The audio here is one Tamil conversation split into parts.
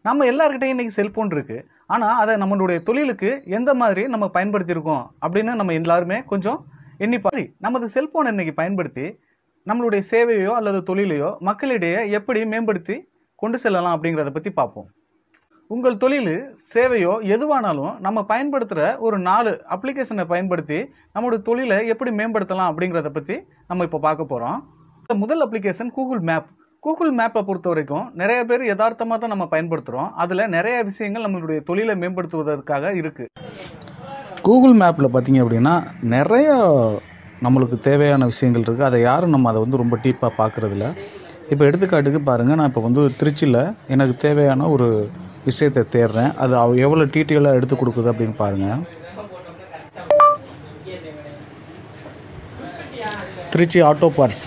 நம்ம எல்லாருக்கிட்டையும் இன்னைக்கு செல்போன் இருக்கு ஆனால் அதை நம்மளுடைய தொழிலுக்கு எந்த மாதிரி நம்ம பயன்படுத்தியிருக்கோம் அப்படின்னு நம்ம எல்லாருமே கொஞ்சம் எண்ணி பாரு நமது செல்போன் இன்னைக்கு பயன்படுத்தி நம்மளுடைய சேவையோ அல்லது தொழிலையோ மக்களிடையே எப்படி மேம்படுத்தி கொண்டு செல்லலாம் அப்படிங்கிறத பற்றி பார்ப்போம் உங்கள் தொழில் சேவையோ எதுவானாலும் நம்ம பயன்படுத்துகிற ஒரு நாலு அப்ளிகேஷனை பயன்படுத்தி நம்மளோட தொழிலை எப்படி மேம்படுத்தலாம் அப்படிங்கிறத பற்றி நம்ம இப்போ பார்க்க போகிறோம் முதல் அப்ளிகேஷன் கூகுள் மேப் கூகுள் மேப்பை பொறுத்த வரைக்கும் நிறைய பேர் யதார்த்தமாக தான் நம்ம பயன்படுத்துகிறோம் அதில் நிறைய விஷயங்கள் நம்மளுடைய தொழிலை மேம்படுத்துவதற்காக இருக்குது கூகுள் மேப்பில் பார்த்தீங்க அப்படின்னா நிறைய நம்மளுக்கு தேவையான விஷயங்கள் இருக்குது அதை யாரும் நம்ம அதை வந்து ரொம்ப டீப்பாக பார்க்குறதில்ல இப்போ எடுத்துக்காட்டுக்கு பாருங்கள் நான் இப்போ வந்து திருச்சியில் எனக்கு தேவையான ஒரு விஷயத்தை தேடுறேன் அது அவ எவ்வளோ டீட்டெயிலாக எடுத்து கொடுக்குது அப்படின்னு பாருங்கள் திருச்சி ஆட்டோ பார்ட்ஸ்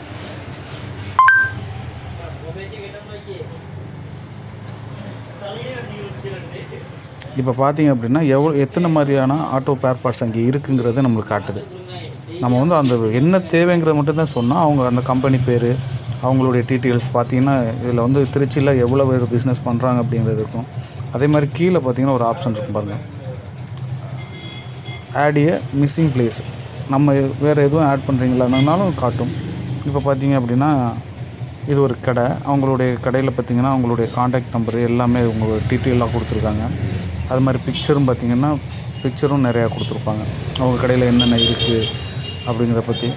இப்போ பார்த்தீங்க அப்படின்னா எவ்வளோ எத்தனை மாதிரியான ஆட்டோ பேர் பார்ட்ஸ் அங்கே இருக்குங்கிறத நம்மளுக்கு காட்டுது நம்ம வந்து அந்த என்ன தேவைங்கிறத மட்டும்தான் சொன்னால் அவங்க அந்த கம்பெனி பேர் அவங்களுடைய டீட்டெயில்ஸ் பார்த்தீங்கன்னா இதில் வந்து திருச்சியில் எவ்வளோ பேர் பிஸ்னஸ் பண்ணுறாங்க அப்படிங்கிறது இருக்கும் அதே மாதிரி கீழே பார்த்தீங்கன்னா ஒரு ஆப்ஷன் இருக்கும் பாருங்கள் ஆட் ஏ மிஸ்ஸிங் பிளேஸ் நம்ம வேறு எதுவும் ஆட் பண்ணுறீங்களானாலும் காட்டும் இப்போ பார்த்தீங்க அப்படின்னா இது ஒரு கடை அவங்களுடைய கடையில் பார்த்தீங்கன்னா அவங்களுடைய காண்டாக்ட் நம்பரு எல்லாமே உங்களோட டீட்டெயிலாக கொடுத்துருக்காங்க அது மாதிரி பிக்சரும் பார்த்தீங்கன்னா பிக்சரும் நிறையா கொடுத்துருப்பாங்க அவங்க கடையில் என்னென்ன இருக்குது அப்படிங்கிறத பற்றி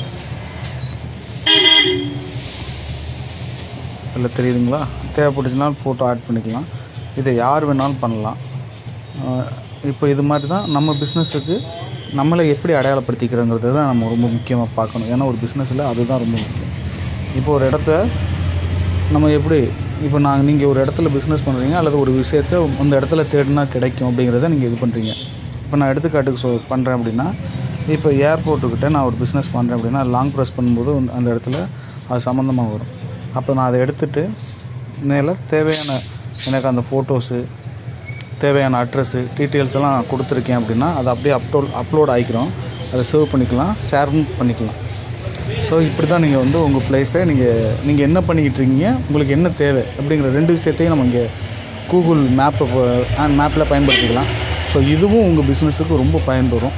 இல்லை தெரியுதுங்களா தேவைப்பட்டுச்சுன்னா ஃபோட்டோ ஆட் பண்ணிக்கலாம் இதை யார் வேணாலும் பண்ணலாம் ஆஹ் இப்போ இது மாதிரி தான் நம்ம பிஸ்னஸுக்கு நம்மளை எப்படி அடையாளப்படுத்திக்கிறோங்கிறது தான் நம்ம ரொம்ப முக்கியமாக பார்க்கணும் ஏன்னா ஒரு பிஸ்னஸில் அதுதான் ரொம்ப முக்கியம் இப்போ ஒரு இடத்த நம்ம எப்படி இப்போ நாங்கள் நீங்கள் ஒரு இடத்துல பிஸ்னஸ் பண்ணுறீங்க அல்லது ஒரு விஷயத்த அந்த இடத்துல தேடினா கிடைக்கும் அப்படிங்கிறத நீங்கள் இது பண்ணுறீங்க இப்போ நான் எடுத்துக்காட்டுக்கு சொ பண்ணுறேன் அப்படின்னா இப்போ ஏர்போர்ட்டுக்கிட்ட நான் ஒரு பிஸ்னஸ் பண்ணுறேன் அப்படின்னா லாங் ப்ரெஸ் பண்ணும்போது அந்த- அந்த இடத்துல அது சம்மந்தமாக வரும் அப்போ நான் அதை எடுத்துகிட்டு மேலே தேவையான எனக்கு அந்த ஃபோட்டோஸு தேவையான அட்ரஸ்ஸு டீட்டெயில்ஸ் எல்லாம் நான் கொடுத்துருக்கேன் அப்படின்னா அதை அப்படியே அப்லோட் அப்லோட் ஆகிக்கிறோம் அதை சேவ் பண்ணிக்கலாம் ஷேரும் பண்ணிக்கலாம் ஸோ இப்படி தான் நீங்கள் வந்து உங்கள் பிளேஸை நீங்கள் நீங்கள் என்ன பண்ணிக்கிட்டு இருக்கீங்க உங்களுக்கு என்ன தேவை அப்படிங்கிற ரெண்டு விஷயத்தையும் நம்ம இங்கே கூகுள் மேப்பை மேப்பில் பயன்படுத்திக்கலாம் ஸோ இதுவும் உங்கள் பிஸ்னஸுக்கு ரொம்ப பயன்படும்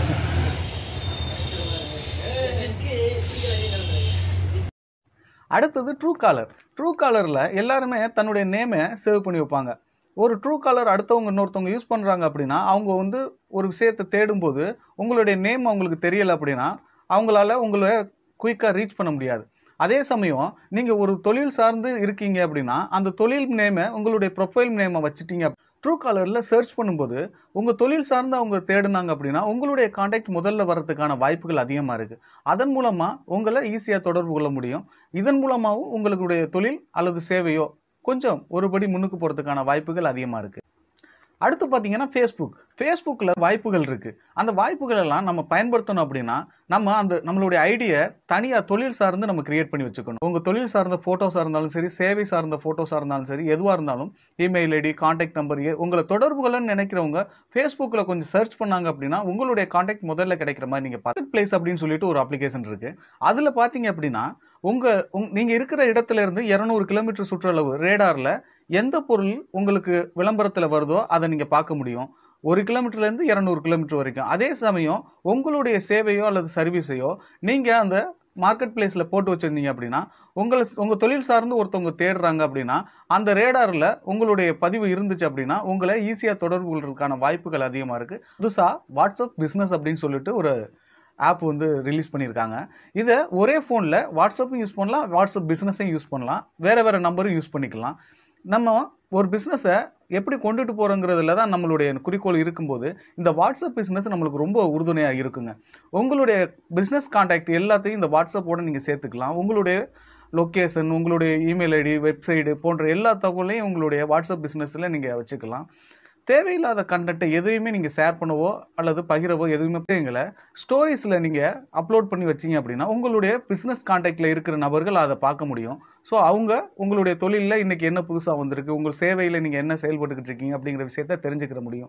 அடுத்தது ட்ரூ காலர் ட்ரூ காலரில் எல்லாருமே தன்னுடைய நேமை சேவ் பண்ணி வைப்பாங்க ஒரு ட்ரூ காலர் அடுத்தவங்க இன்னொருத்தவங்க யூஸ் பண்ணுறாங்க அப்படின்னா அவங்க வந்து ஒரு விஷயத்தை தேடும்போது உங்களுடைய நேம் அவங்களுக்கு தெரியலை அப்படின்னா அவங்களால உங்களை குயிக்காக ரீச் பண்ண முடியாது அதே சமயம் நீங்கள் ஒரு தொழில் சார்ந்து இருக்கீங்க அப்படின்னா அந்த தொழில் நேமை உங்களுடைய ப்ரொஃபைல் நேமை வச்சுட்டீங்க ட்ரூ காலரில் சர்ச் பண்ணும்போது உங்கள் தொழில் சார்ந்து அவங்க தேடுனாங்க அப்படின்னா உங்களுடைய காண்டாக்ட் முதல்ல வரதுக்கான வாய்ப்புகள் அதிகமாக இருக்குது அதன் மூலமாக உங்களை ஈஸியாக தொடர்பு கொள்ள முடியும் இதன் மூலமாகவும் உங்களுடைய தொழில் அல்லது சேவையோ கொஞ்சம் ஒருபடி முன்னுக்கு போகிறதுக்கான வாய்ப்புகள் அதிகமாக இருக்குது அடுத்து பார்த்தீங்கன்னா ஃபேஸ்புக் ஃபேஸ்புக்கில் வாய்ப்புகள் இருக்குது அந்த வாய்ப்புகள் எல்லாம் நம்ம பயன்படுத்தணும் அப்படின்னா நம்ம அந்த நம்மளுடைய ஐடியை தனியாக தொழில் சார்ந்து நம்ம கிரியேட் பண்ணி வச்சுக்கணும் உங்கள் தொழில் சார்ந்த ஃபோட்டோஸாக இருந்தாலும் சரி சேவை சார்ந்த ஃபோட்டோஸாக இருந்தாலும் சரி எதுவாக இருந்தாலும் இமெயில் ஐடி காண்டாக்ட் நம்பர் உங்களை தொடர்புகள்னு நினைக்கிறவங்க ஃபேஸ்புக்கில் கொஞ்சம் சர்ச் பண்ணாங்க அப்படின்னா உங்களுடைய காண்டாக்ட் முதல்ல கிடைக்கிற மாதிரி நீங்கள் பார்த்து பிளேஸ் அப்படின்னு சொல்லிட்டு ஒரு அப்ளிகேஷன் இருக்குது அதில் பார்த்தீங்க அப்படின்னா உங்கள் உங் நீங்கள் இருக்கிற இடத்துல இருந்து இரநூறு கிலோமீட்டர் சுற்றளவு ரேடாரில் எந்த பொருள் உங்களுக்கு விளம்பரத்தில் வருதோ அதை நீங்கள் பார்க்க முடியும் ஒரு கிலோமீட்டர்லேருந்து இரநூறு கிலோமீட்டர் வரைக்கும் அதே சமயம் உங்களுடைய சேவையோ அல்லது சர்வீஸையோ நீங்கள் அந்த மார்க்கெட் பிளேஸில் போட்டு வச்சுருந்தீங்க அப்படின்னா உங்களை உங்கள் தொழில் சார்ந்து ஒருத்தவங்க தேடுறாங்க அப்படின்னா அந்த ரேடாரில் உங்களுடைய பதிவு இருந்துச்சு அப்படின்னா உங்களை ஈஸியாக தொடர்பு கொள்றதுக்கான வாய்ப்புகள் அதிகமாக இருக்குது புதுசாக வாட்ஸ்அப் பிஸ்னஸ் அப்படின்னு சொல்லிட்டு ஒரு ஆப் வந்து ரிலீஸ் பண்ணியிருக்காங்க இதை ஒரே ஃபோனில் வாட்ஸ்அப்பும் யூஸ் பண்ணலாம் வாட்ஸ்அப் பிஸ்னஸையும் யூஸ் பண்ணலாம் வேறு வேறு நம்பரும் யூஸ் பண்ணிக்கலாம் நம்ம ஒரு பிஸ்னஸை எப்படி கொண்டுட்டு போகிறோங்கிறதுல தான் நம்மளுடைய குறிக்கோள் இருக்கும்போது இந்த வாட்ஸ்அப் பிஸ்னஸ் நம்மளுக்கு ரொம்ப உறுதுணையாக இருக்குங்க உங்களுடைய பிஸ்னஸ் காண்டாக்ட் எல்லாத்தையும் இந்த வாட்ஸ்அப்போடு நீங்கள் சேர்த்துக்கலாம் உங்களுடைய லொக்கேஷன் உங்களுடைய இமெயில் ஐடி வெப்சைடு போன்ற எல்லா தகவலையும் உங்களுடைய வாட்ஸ்அப் பிஸ்னஸில் நீங்கள் வச்சுக்கலாம் தேவையில்லாத கண்டென்ட்டை எதையுமே நீங்கள் ஷேர் பண்ணவோ அல்லது பகிரவோ எதுவுமே எங்களை ஸ்டோரிஸில் நீங்கள் அப்லோட் பண்ணி வச்சீங்க அப்படின்னா உங்களுடைய பிஸ்னஸ் காண்டாக்டில் இருக்கிற நபர்கள் அதை பார்க்க முடியும் ஸோ அவங்க உங்களுடைய தொழிலில் இன்றைக்கி என்ன புதுசாக வந்திருக்கு உங்கள் சேவையில் நீங்கள் என்ன செயல்பட்டுக்கிட்டு இருக்கீங்க அப்படிங்கிற விஷயத்த தெரிஞ்சுக்கிற முடியும்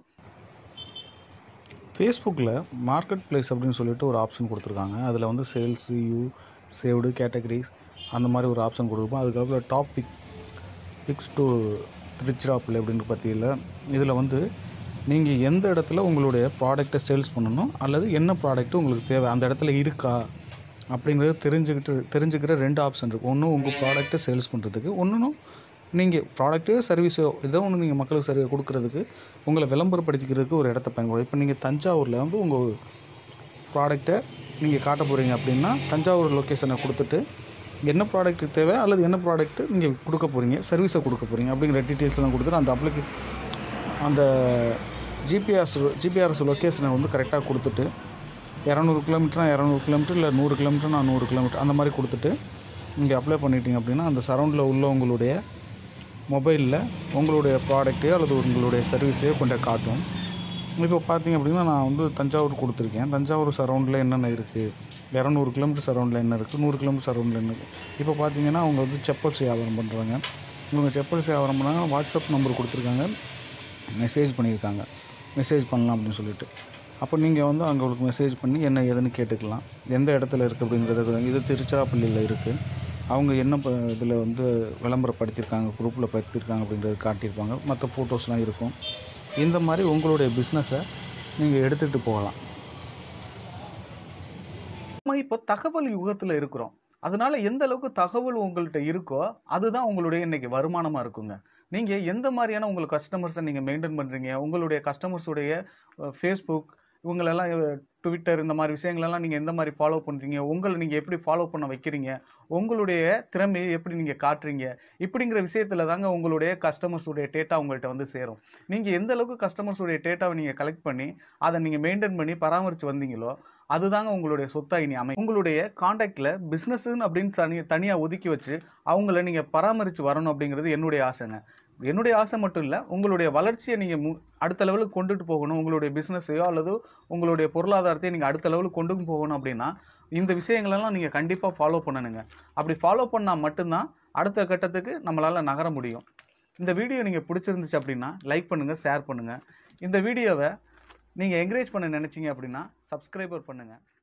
ஃபேஸ்புக்கில் மார்க்கெட் பிளேஸ் அப்படின்னு சொல்லிட்டு ஒரு ஆப்ஷன் கொடுத்துருக்காங்க அதில் வந்து சேல்ஸ் யூ சேவ்டு கேட்டகரிஸ் அந்த மாதிரி ஒரு ஆப்ஷன் கொடுத்துருப்போம் அதுக்கப்புறம் top pick picks to Tiruchirappalli அப்படின்னு பார்த்தீங்களா இதில் வந்து நீங்கள் எந்த இடத்துல உங்களுடைய ப்ராடக்ட்டை சேல்ஸ் பண்ணணும் அல்லது என்ன ப்ராடக்ட் உங்களுக்கு தேவை அந்த இடத்துல இருக்கா அப்படிங்கிறத தெரிஞ்சுக்கிட்டு தெரிஞ்சுக்கிற ரெண்டு ஆப்ஷன் இருக்குது ஒன்று உங்கள் ப்ராடக்ட்டை சேல்ஸ் பண்ணுறதுக்கு ஒன்றும் நீங்கள் ப்ராடக்ட்டு சர்வீஸோ ஏதோ ஒன்று நீங்கள் மக்களுக்கு சர்வீஸ் கொடுக்குறதுக்கு உங்களை விளம்பரப்படுத்திக்கிறதுக்கு ஒரு இடத்த பயன்படும் இப்போ நீங்கள் தஞ்சாவூரில் வந்து உங்கள் ப்ராடக்ட்டை நீங்கள் காட்ட போகிறீங்க அப்படின்னா தஞ்சாவூர் லொக்கேஷனை கொடுத்துட்டு என்ன ப்ராடக்ட் தேவை அல்லது என்ன ப்ராடக்ட்டு நீங்கள் கொடுக்க போகிறீங்க சர்வீஸை கொடுக்க போகிறீங்க அப்படிங்கிற டீட்டெயில்ஸ்லாம் கொடுத்துட்டு அந்த அப்ளிகே அந்த ஜிபிஆர்ஸ் ஜிபிஆர்எஸ் லொக்கேஷனை வந்து கரெக்டாக கொடுத்துட்டு இரநூறு கிலோமீட்டர்னா இரநூறு கிலோமீட்டர் இல்லை நூறு கிலோமீட்டர்னா நூறு கிலோமீட்டர் அந்த மாதிரி கொடுத்துட்டு இங்கே அப்ளை பண்ணிட்டீங்க அப்படின்னா அந்த சரௌண்டில் உள்ள உங்களுடைய மொபைலில் உங்களுடைய ப்ராடக்ட்டையோ அல்லது உங்களுடைய சர்வீஸையோ கொண்டு காட்டும் இப்போ பார்த்தீங்க அப்படின்னா நான் வந்து தஞ்சாவூர் கொடுத்துருக்கேன் தஞ்சாவூர் சரௌண்டில் என்னென்ன இருக்குது இரநூறு கிலோமீட்டர் சரௌண்டில் என்ன இருக்குது நூறு கிலோமீட்டர் சரௌண்டில் என்ன இருக்குது இப்போ பார்த்தீங்கன்னா அவங்க வந்து செப்பல்ஸ் வியாபாரம் பண்ணுறாங்க இவங்க செப்பல்ஸ் வியாபாரம் பண்ணாங்க வாட்ஸ்அப் நம்பர் கொடுத்துருக்காங்க மெசேஜ் பண்ணியிருக்காங்க மெசேஜ் பண்ணலாம் அப்படின்னு சொல்லிட்டு அப்போ நீங்கள் வந்து அவங்களுக்கு மெசேஜ் பண்ணி என்ன ஏதுன்னு கேட்டுக்கலாம் எந்த இடத்துல இருக்குது அப்படிங்கிறது இது திருச்சிராப்பள்ளியில் இருக்குது அவங்க என்ன இதில் வந்து விளம்பரப்படுத்தியிருக்காங்க குரூப்பில் படுத்தியிருக்காங்க அப்படிங்கிறது காட்டியிருப்பாங்க மற்ற ஃபோட்டோஸ்லாம் இருக்கும் இந்த மாதிரி உங்களுடைய பிஸ்னஸை நீங்கள் எடுத்துகிட்டு போகலாம் நம்ம இப்போ தகவல் யுகத்தில் இருக்கிறோம் அதனால எந்த அளவுக்கு தகவல் உங்கள்கிட்ட இருக்கோ அதுதான் உங்களுடைய இன்னைக்கு வருமானமாக இருக்குங்க நீங்கள் எந்த மாதிரியான உங்கள் கஸ்டமர்ஸை நீங்கள் மெயின்டைன் பண்ணுறீங்க உங்களுடைய கஸ்டமர்ஸுடைய ஃபேஸ்புக் இவங்களெல்லாம் ட்விட்டர் இந்த மாதிரி விஷயங்களெல்லாம் நீங்கள் எந்த மாதிரி ஃபாலோ பண்ணுறீங்க உங்களை நீங்கள் எப்படி ஃபாலோ பண்ண வைக்கிறீங்க உங்களுடைய திறமையை எப்படி நீங்கள் காட்டுறீங்க இப்படிங்கிற விஷயத்தில் தாங்க உங்களுடைய கஸ்டமர்ஸுடைய டேட்டா உங்கள்கிட்ட வந்து சேரும் நீங்கள் எந்த அளவுக்கு கஸ்டமர்ஸுடைய டேட்டாவை நீங்கள் கலெக்ட் பண்ணி அதை நீங்கள் மெயின்டைன் பண்ணி பராமரித்து வந்தீங்களோ அதுதாங்க உங்களுடைய சொத்தா இனி அமை உங்களுடைய காண்டாக்டில் பிஸ்னஸ்ன்னு அப்படின்னு தனி தனியாக ஒதுக்கி வச்சு அவங்கள நீங்கள் பராமரித்து வரணும் அப்படிங்கிறது என்னுடைய ஆசைங்க என்னுடைய ஆசை மட்டும் இல்லை உங்களுடைய வளர்ச்சியை நீங்கள் மு அடுத்த லெவலுக்கு கொண்டுட்டு போகணும் உங்களுடைய பிஸ்னஸையோ அல்லது உங்களுடைய பொருளாதாரத்தையும் நீங்கள் அடுத்த லெவலுக்கு கொண்டு போகணும் அப்படின்னா இந்த விஷயங்களெல்லாம் நீங்கள் கண்டிப்பாக ஃபாலோ பண்ணணுங்க அப்படி ஃபாலோ பண்ணால் மட்டும்தான் அடுத்த கட்டத்துக்கு நம்மளால் நகர முடியும் இந்த வீடியோ நீங்கள் பிடிச்சிருந்துச்சு அப்படின்னா லைக் பண்ணுங்கள் ஷேர் பண்ணுங்கள் இந்த வீடியோவை நீங்கள் என்கரேஜ் பண்ண நினச்சிங்க அப்படின்னா சப்ஸ்கிரைபர் பண்ணுங்கள்